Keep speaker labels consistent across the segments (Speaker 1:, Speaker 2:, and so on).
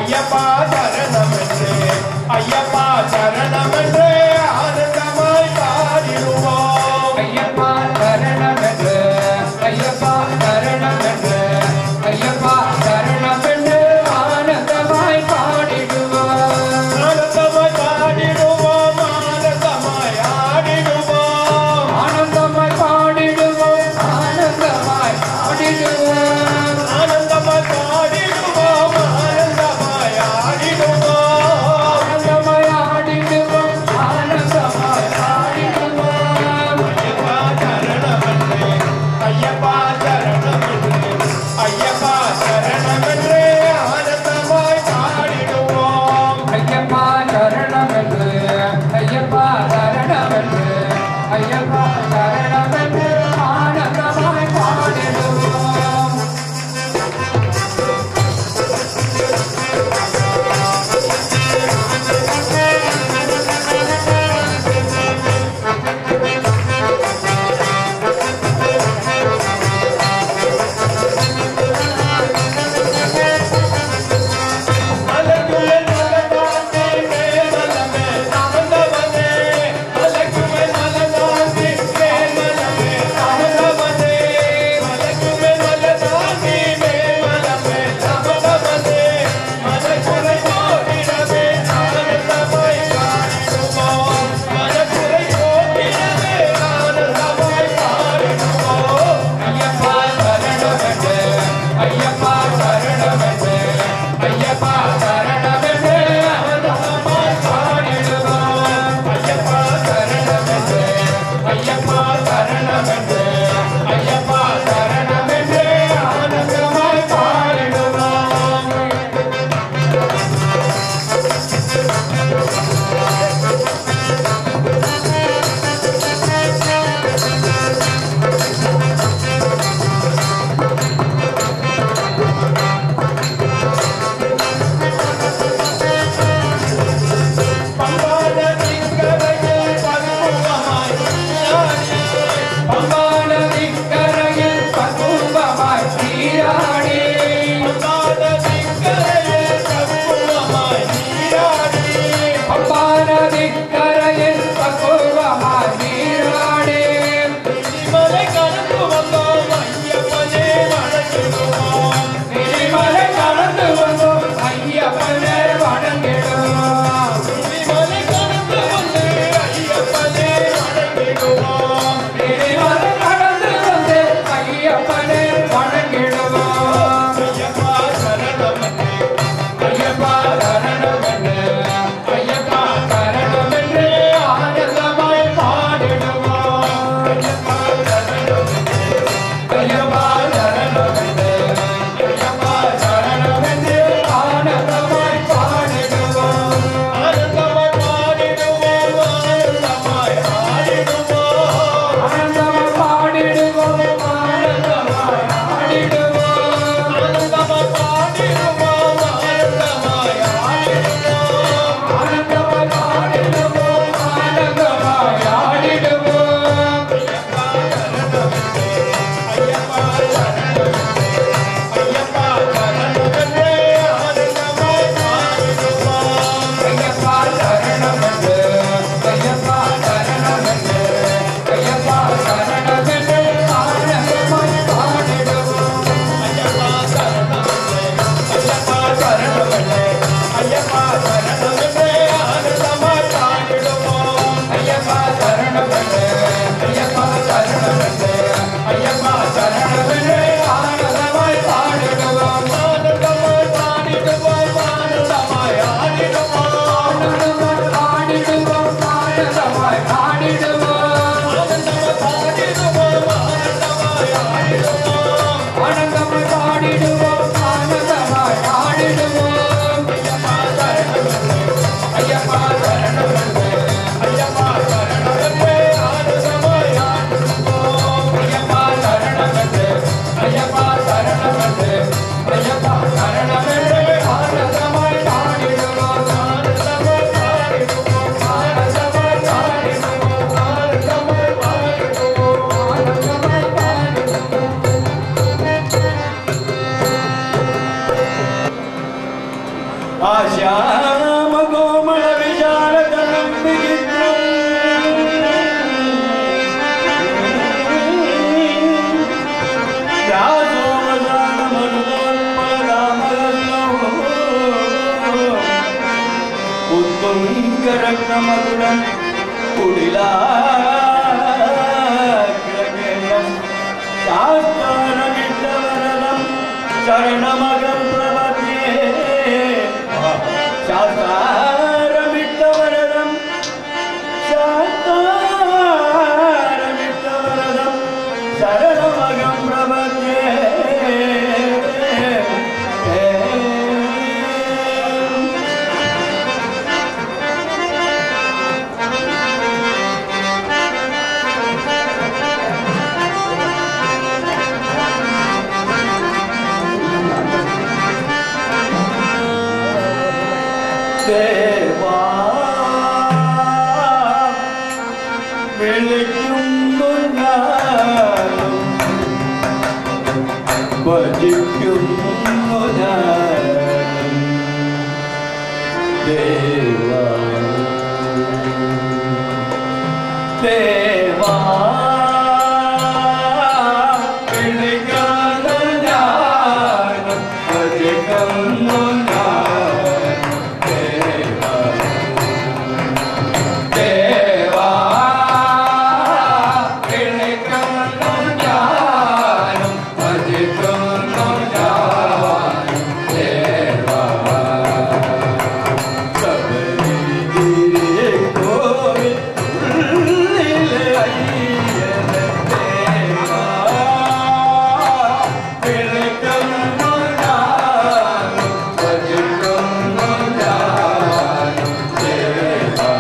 Speaker 1: ஐயப்பா சரணம் என்று ஐயப்பா சரணம் என்று ஆனந்தமாய் பாடிடுவோம்
Speaker 2: ஐயப்பா சரணமென்று ஐயப்பா சரணமென்று ஐயப்பா சரணமென்று ஆனந்தமாய் பாடிடுவார்
Speaker 1: ஆனந்தமாய் பாடிடுவோம் ஆனந்தமாய் ஆடிடுவோம்
Speaker 2: ஆனந்தமாய் பாடிடுவோம் ஆனந்தமாய் பாடிடுவோம்
Speaker 1: ஆனந்தமாய் பாடிடுவோம் ஆனந்தமாய் ஆடிடுவோம்
Speaker 2: ஆனந்தமாய் ஆடிடுவோம் ஆனந்தமாய் ஆடிடுவோம்
Speaker 1: ஐயப்பா சரணமென்று ஐயப்பா சரணமென்று ஐயப்பா சரணமென்று ஆனந்தமாய் பாடிடுவோம்
Speaker 2: ஐயப்பா சரணமென்று ஐயப்பா சரணமென்று ஐயப்பா சரணமென்று ஆனந்தமாய் பாடிடுவோம்
Speaker 1: அலகுமே நலதானே மேலமே ஆனந்தவனே அலகுமே நலதானே மேலமே ஆனந்தவனே அலகுமே நலதானே மேலமே ஆனந்தவனே மனக்குறை போடிடவே ஆனந்தமாய் பாடிடுவோம் மனக்குறை போடிடவே ஆனந்தமாய் பாடிடுவோம்
Speaker 2: ஐயப்பா சரணமென்று ஐயப்பா சரணமென்று ஐயப்பா சரணமென்று ஆனந்தமாய் பாடிடுவோம் ஐயப்பா சரணமென்று ஐயப்பா சரணமென்று ஐயப்பா சரணமென்று ஆனந்தமாய் பாடிடுவோம்
Speaker 1: பம்பான திங்கரையில் பருவமாய் ஞானி
Speaker 2: பம்பானதிக்கரையில் பக்குவமாய் நீராடி
Speaker 1: பம்பான திங்கரையில் பருவமாய் நீராடி
Speaker 2: பம்பானதிக்கரையில் பக்குவமாய் நீராடி
Speaker 1: மலை கடந்து வந்தோம் ஐயப்பனே வணங்கிடுவோம்
Speaker 2: இனிமலை கடந்து வந்தோம் ஐயப்பனே வணங்கிடுவோம்
Speaker 1: மலை கடந்து வந்து ஐயப்பனே வணங்கிடுவோம்
Speaker 2: இனிமலை கடந்து வந்து ஐயப்பனே வணங்கிடுவோம்
Speaker 1: ஐயப்பா சரணமனே
Speaker 2: ஐயப்பா சரணமென்று ஐயப்பா சரணமென்று ஆனந்தமாய் பாடிடுவோம் ஐயப்பா சரணமென்று ஐயப்பா சரணமென்று ஐயப்பா சரணமென்று ஆனந்தமாய் பாடிடுவோம்
Speaker 1: ஆனந்தமாய் பாடிடுவோம் ஆனந்தமாய் ஆடிடுவோம்
Speaker 2: ஆனந்தமாய் பாடிடுவோம் ஆனந்தமாய் ஆடிடுவோம்
Speaker 1: ஆனந்தமாய் பாடிடுவோம் ஆனந்தமாய் ஆடிடுவோம்
Speaker 2: ஆனந்தமாய் பாடிடுவோம் ஆனந்தமாய் ஆடிடுவோம்
Speaker 1: ஐயப்பா சரணமனே ஐயப்பா சரணமனே ஆனந்தமாய் பாடிடுவோம்
Speaker 2: ஐயப்பா சரணமென்று ஐயப்பா சரணமென்று ஐயப்பா சரணமென்று ஆனந்தமாய் பாடிடுவோம்
Speaker 1: ஐயப்பா சரணமனே ஐயப்பா சரணமனே ஐயப்பா சரணமனே ஆனந்தமாய் பாடிடுவோம்
Speaker 2: ஐயப்பா சரணமென்று ஐயப்பா சரணமென்று ஐயப்பா சரணமென்று ஆனந்தமாய் பாடிடுவோம்
Speaker 1: ஆனந்தமாய் பாடிடுவோம் ஆனந்தமாய் ஆடிடுவோம்
Speaker 2: ஆனந்தமாய் பாடிடுவோம் ஆனந்தமாய் ஆடிடுவோம்
Speaker 1: ஆனந்தமாய் பாடிடுவோம் ஆனந்தமாய் ஆடிடுவோம்
Speaker 2: ஆனந்தமாய் பாடிடுவோம் ஆனந்தமாய் ஆடிடுவோம் ஐயப்பா சரணமென்று
Speaker 1: ஐயப்பா சரணமனே ஆனந்தமாய் ஆடிடுவோம்
Speaker 2: ஐயப்பா சரணமென்று ஐயப்பா சரணமென்று ஐயப்பா சரணமென்று ஆனந்தமாய் பாடிடுவோம்
Speaker 1: ஆனந்தமாய் பாடிடுவோம்
Speaker 2: ஆனந்தமாய் பாடிடுவோம் ஆனந்தமாய் பாடிடுவோம் ஆனந்தமாய் பாடிடுவோம் ആശാമകോമള വിശാലതലം ഉത്തുംഗരത്നമകുടം കുടിലാഗ്രഗേയം ശാസ്താരമിട്ടവരദം ശരണമകം പ്രപദ്യേ ശാസ്താരമിട്ടവരദം ശാസ്താരമിട്ടവരദം ശരണമകം പ്രപദ്യേ ദേവാ വിളിക്കുന്നു ഞാനും ഭജിക്കുന്നു ഞാനും ദേവാ ദേവാ വിളിക്കുന്നു ഞാനും ഭജിക്കുന്നു ഞാനും ദേവാ ദേവാ വിളിക്കുന്നു ഞാനും ഭജിക്കുന്നു ഞാനും ദേവാ ശബരിഗിരി കോവിൽ ഉള്ളിലെ അയ്യനെ ദേവാ വിളിക്കുന്നു ഞാനും ഭജിക്കുന്നു ഞാനും ദേവാ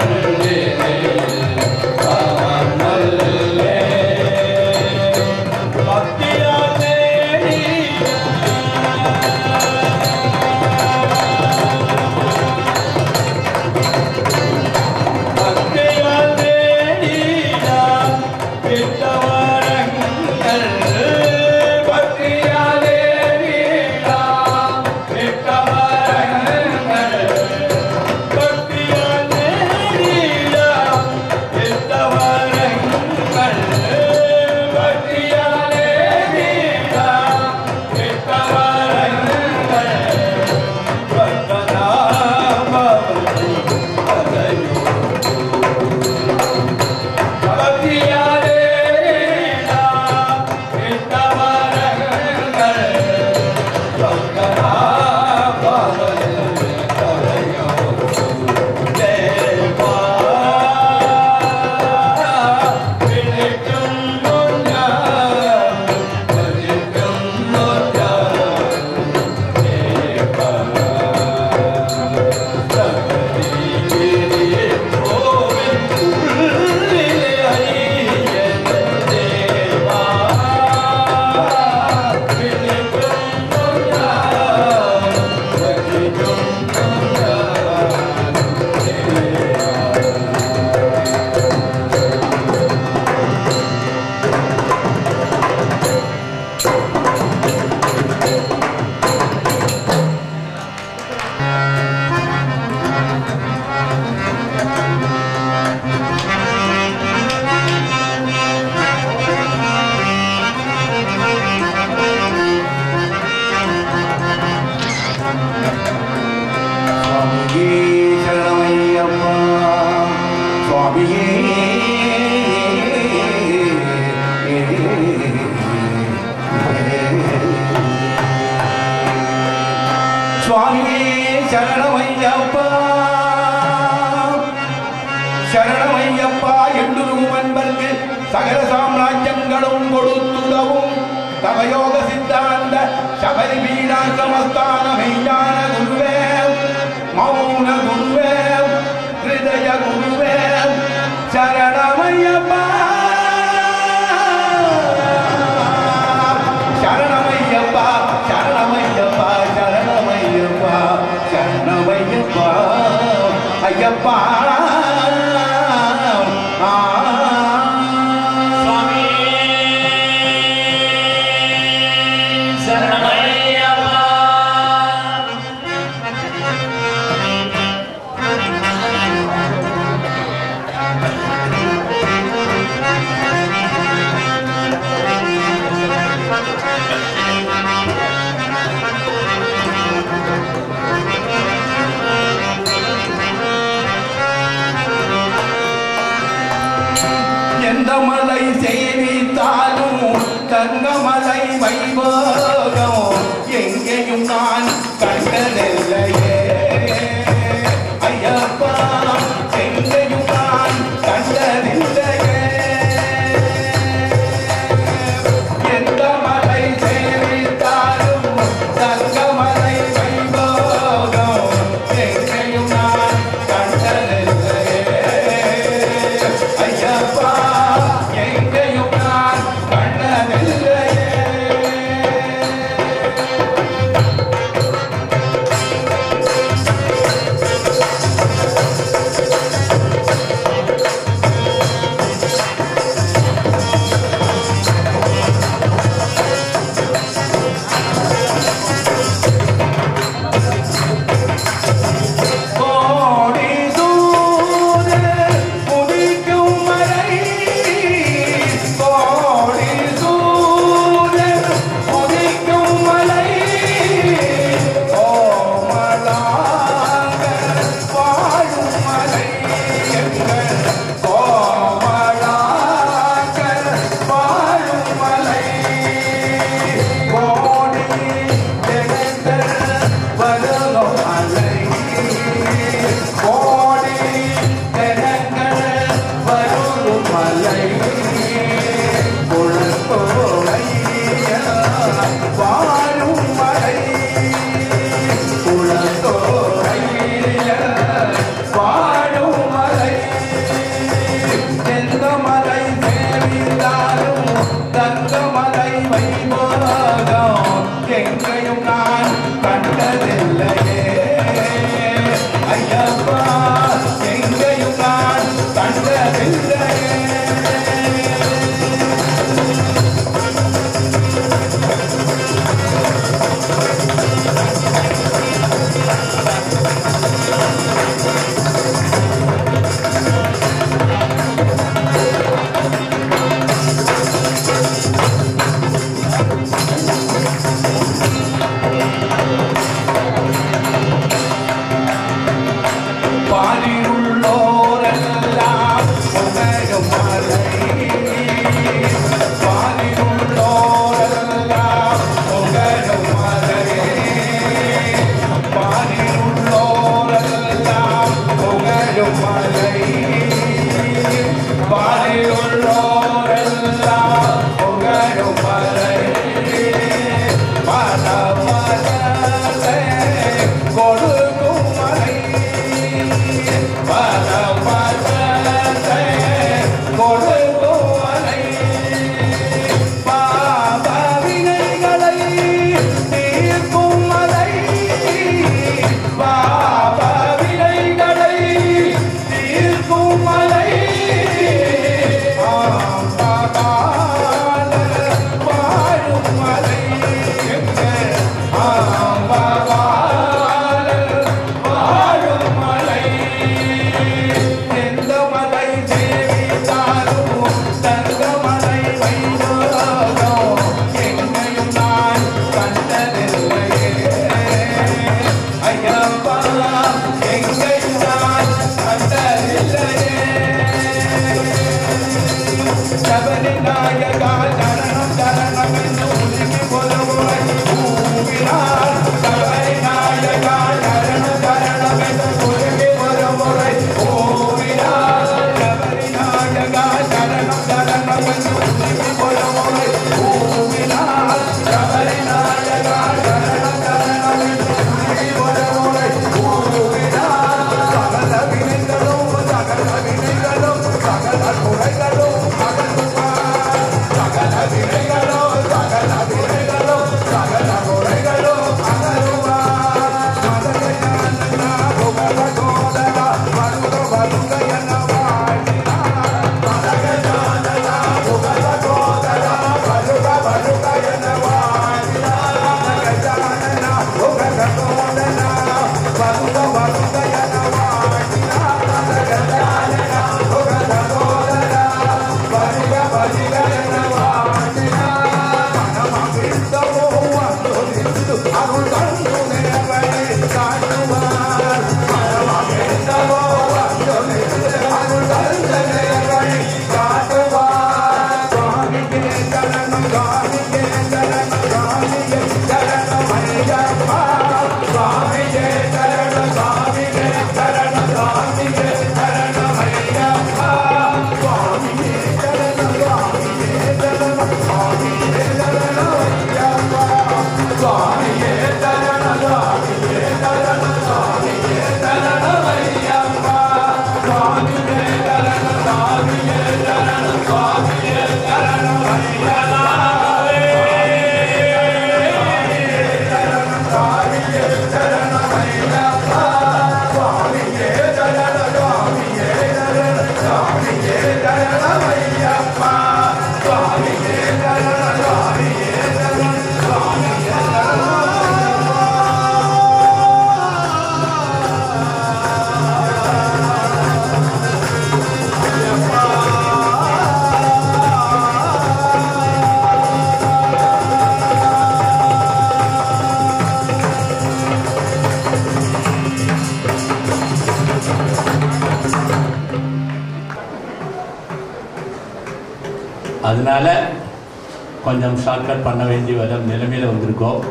Speaker 2: சுவாமியே சரணமையப்பா சரணமையப்பா என்றும் அன்பர்க்கு சகல சாம்ராஜ்யங்களும் கொடுத்துடவும் தவயோக சித்தாந்த சபரி வீணா சமஸ்தான மெய்ஞான குருவே மௌன குருவே ஹிருதய குருவே சரணமையப்பா சரணமையப்பா சரணமையப்பா சரணமையப்பா சரணமையப்பா ஐயப்பா ஆ. எந்த மலை சேவித்தாலும் தங்கமலை வைபோகம் எங்கேயும் நான் கண்டதில்லையே ஐயப்பா எங்கேயும் நான் கண்டதில்லையே எந்த மலை சேவித்தாலும் தங்கமலை வைபோகம் எங்கேயும் நான் கண்டதில்லையே ஐயப்பா எங்கேயும் நான் கண்டதில்லையே விநாயகா சரணம் சரணம் என்று உருகி பொதுமுறை கூவினார் சபரிநாயகா சரணம் சரணம் என்று உருகி பொதுமுறை கூவினார் சபரிநாயகா சரணம் சரணம் என்று உருகி பொதுமுறை கூவினார் சபரிநாயகா சரணம் சரணம் என்று உருகி பொதுமுறை கூவினார் சகல வினைகளும் சகல வினைகளும் சகல குறைகளும் அகற்றுவார் சகல வினைகளும் சகல வினைகளும் சகல குறைகளும் அகற்றுவார் மதகஞானனா புகழ கோதரா வருக வருக என வாழ்த்தினார் மதகஞானனா புகழ கோதரா வருக வருக என வாழ்த்தினார் மதகஞானனா புகழ கோதரா வருக வருக என வாழ்த்தினார் மதகஞானனா புகழ கோதரா வருக வருக என வாழ்த்தினார் மனமகிழ்ந்தவோ வந்தொழிந்து அருள் தந்து நிலவழி காட்டுவார் மனமகிழ்ந்தவோ வந்தொழிந்து அருள் தந்து நிலவழி காட்டுவார் சுவாமியே சரணம் சுவாமியே சரணம் சுவாமியே சரணம் ஐயப்பா சுவாமியே சரணம் சுவாமியே சரணம் சுவாமியே சரணம் ஐயப்பா சுவாமியே சரணம் சுவாமியே சரணம் சுவாமியே சரணம் ஐயப்பா சுவாமியே சரணம் சுவாமியே சரணம் சுவாமியே சரணம் ஐயப்பா சுவாமியே சரணம் சுவாமியே சரணம் சுவாமியே சரணம் சுவாமியே சரணம் ஐயப்பா சுவாமியே சரணம் சுவாமியே சரணம் சுவாமியே சரணம் ஐயப்பா சுவாமியே சரணம் சுவாமியே சரணம் சுவாமியே
Speaker 3: அதனால கொஞ்சம் ஷார்ட்கட் பண்ண வேண்டிய வர நிலைமையில் வந்திருக்கோம்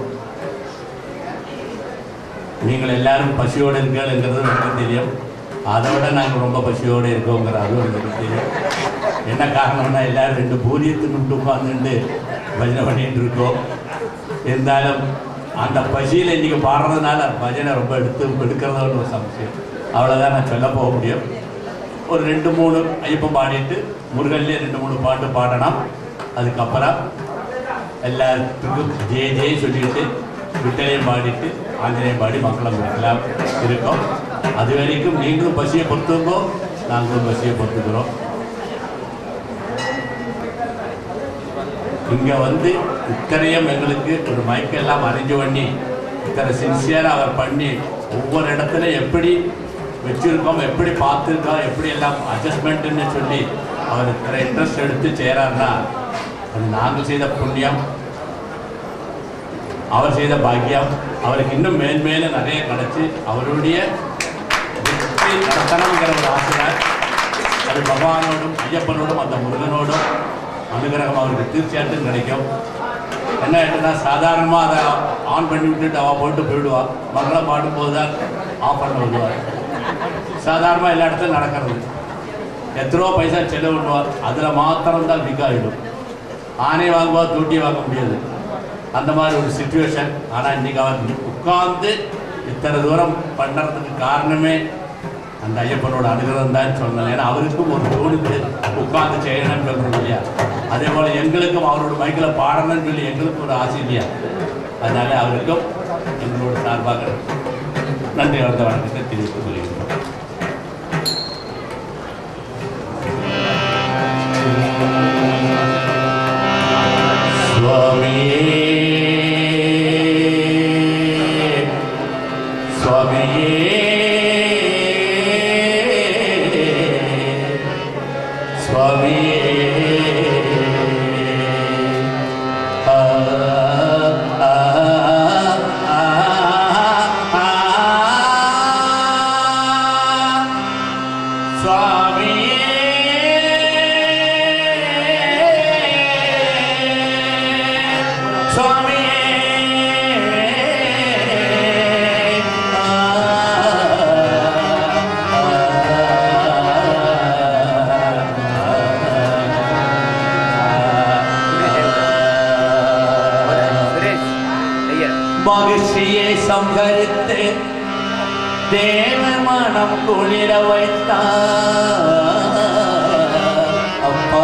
Speaker 3: நீங்கள் எல்லாரும் பசியோடு இருக்கீங்கிறது எனக்கு தெரியும் அதை விட நாங்கள் ரொம்ப பசியோடு இருக்கோங்கிற அதுவும் எனக்கு தெரியும் என்ன காரணம்னா எல்லாரும் ரெண்டு பூரியை தின்னுட்டு உட்காந்துட்டு பஜனை பண்ணிட்டு இருக்கோம் இருந்தாலும் அந்த பசியில் இன்றைக்கி பாடுறதுனால பஜனை ரொம்ப எடுத்து எடுக்கிறதோட ஒரு சம்சயம் அவ்வளோதான் நான் சொல்ல போக முடியும் ஒரு ரெண்டு மூணு ஐயப்பன் பாடிட்டு முருகன்லேயே ரெண்டு மூணு பாட்டு பாடணும் அதுக்கப்புறம் எல்லாத்துக்கும் ஜெய ஜெய சொல்லிட்டு விட்டலையும் பாடிட்டு ஆஞ்சநேயம் பாடி மக்களை முடிக்கலாம் இருக்கோம் அது வரைக்கும் நீங்களும் பசியை பொறுத்துங்கோ நாங்களும் பசியை பொறுத்துக்கிறோம் இங்கே வந்து இத்தனையும் எங்களுக்கு ஒரு மைக்கெல்லாம் அரேஞ்ச் பண்ணி இத்தனை சின்சியராக அவர் பண்ணி ஒவ்வொரு இடத்துல எப்படி வச்சிருக்கோம் எப்படி பார்த்துருக்கோம் எப்படி எல்லாம் அட்ஜஸ்ட்மெண்ட்டுன்னு சொல்லி அவர் இத்தனை இன்ட்ரெஸ்ட் எடுத்து செய்கிறாருன்னா அது நாங்கள் செய்த புண்ணியம் அவர் செய்த பாக்கியம் அவருக்கு இன்னும் மேன்மேலும் நிறைய கிடைச்சி அவருடைய வெற்றி நடத்தணுங்கிற ஒரு ஆசை அது பகவானோடும் ஐயப்பனோடும் அந்த முருகனோடும் அனுகிரகம் அவருக்கு தீர்ச்சியாட்டும் கிடைக்கும் என்ன ஆயிட்டுனா சாதாரணமாக அதை ஆன் பண்ணி விட்டுட்டு அவள் போட்டு போயிடுவா மங்களம் பாடும்போது தான் ஆஃப் பண்ண விடுவார் சாதாரணமாக எல்லா இடத்துலையும் நடக்கிறது எத்தனோ பைசா செலவு பண்ணுவார் அதில் மாத்திரம்தான் பிக் ஆகிடும் ஆனை வாங்குவா தூட்டி வாங்க முடியாது அந்த மாதிரி ஒரு சுச்சுவேஷன் ஆனால் இன்னைக்கு அவர் உட்கார்ந்து இத்தனை தூரம் பண்ணுறதுக்கு காரணமே அந்த ஐயப்பனோட அனுகிரகம் தான் சொன்னேன் ஏன்னா அவருக்கும் ஒரு தோணுது உட்கார்ந்து செய்யணும்னு சொல்கிறோம் இல்லையா அதே போல் எங்களுக்கும் அவரோட மைக்கில் பாடணும்னு சொல்லி எங்களுக்கும் ஒரு ஆசை இல்லையா அதனால அவருக்கும் எங்களோட சார்பாக நன்றி வளர்ந்த வணக்கத்தை தெரிவித்துக் கொள்கிறோம் சுவாமியே சுவாமியே சுவாமியே ஆ, ஆ, ஆ, ஆ, சுவாமியே மகிழ்ச்சியை சம்ஹரித்து தேவ மனம் குளிர வைத்தார் அப்பா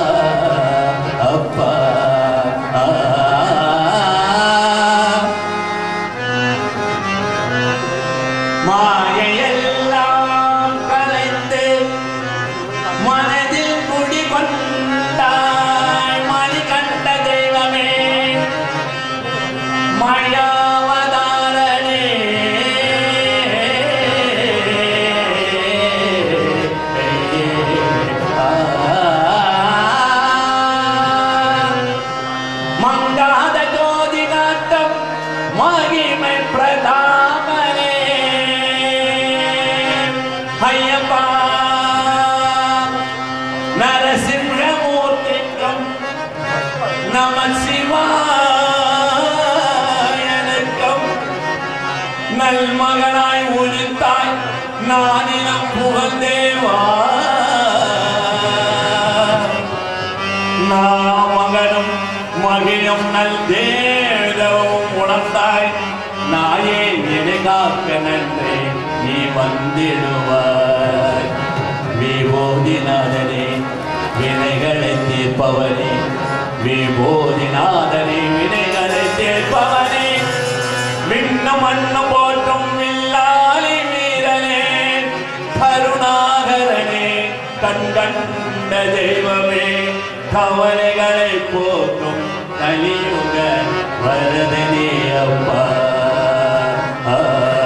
Speaker 3: அப்பா ஆ. மாயையெல்லாம் கலைத்து மனதில் குடிகொண்டாய் மணிகண்ட தெய்வமே மயாவதாரணே மங்காத ஜோதி நாட்டம் மகிமை பிரதாமனே ஐயப்பா நரசிம்மூர்த்திக்கும் நம சிவாயனுக்கும் நல்மகனாய் உழித்தாய் நானினம் புகழ்ந்தேவா நாமகனும் மகிழும் நல் தேடவும் உணர்ந்தாய் நாயே நினைகாக்க நன்றே நீ வந்திடுவாய் விபோதிநாதனே வினைகளை தீர்ப்பவனே விபோதிநாதனே வினைகளை தீர்ப்பவனே விண்ணும் மண்ணும் போற்றும் வில்லாலி வீரனே கருணாகரனே கண்கண்ட தெய்வமே கவலைகளை போற்றும் கலியுக வரதனே அப்பா ஆ